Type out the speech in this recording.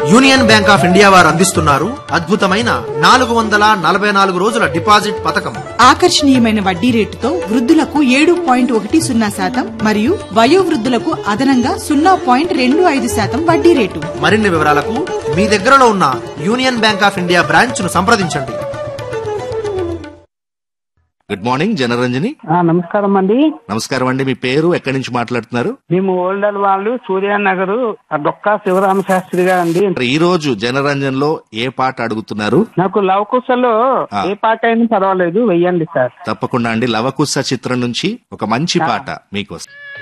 Union bank of India వారు అందిస్తున్నారు అద్భుతమైన నాలుగు వందల నలభై నాలుగు రోజుల డిపాజిట్ పథకం ఆకర్షణీయమైన వడ్డీ రేటుతో వృద్ధులకు ఏడు పాయింట్ ఒకటి సున్నా శాతం మరియు వయోవృద్ధులకు అదనంగా సున్నా పాయింట్ రెండు ఐదు శాతం వడ్డీ రేటు మరిన్ని వివరాలకు మీ దగ్గరలో ఉన్న union bank of India branch ను సంప్రదించండి గుడ్ మార్నింగ్ జనరంజని ఆ, నమస్కారం అండి నమస్కారం అండి మీ పేరు ఎక్కడి నుంచి మాట్లాడుతున్నారు మేము ఓల్డర్ వాళ్ళు సూర్యానగర్ డొక్కా శివరామ శాస్త్రి గారు అండి మరి ఈ రోజు జనరంజన్ లో ఏ పాట అడుగుతున్నారు నాకు లవకుశలో ఆ. ఏ పాట అయినా పర్వాలేదు వెయ్యండి సార్ తప్పకుండా అండి లవకుశ చిత్రం నుంచి ఒక మంచి పాట మీకోసం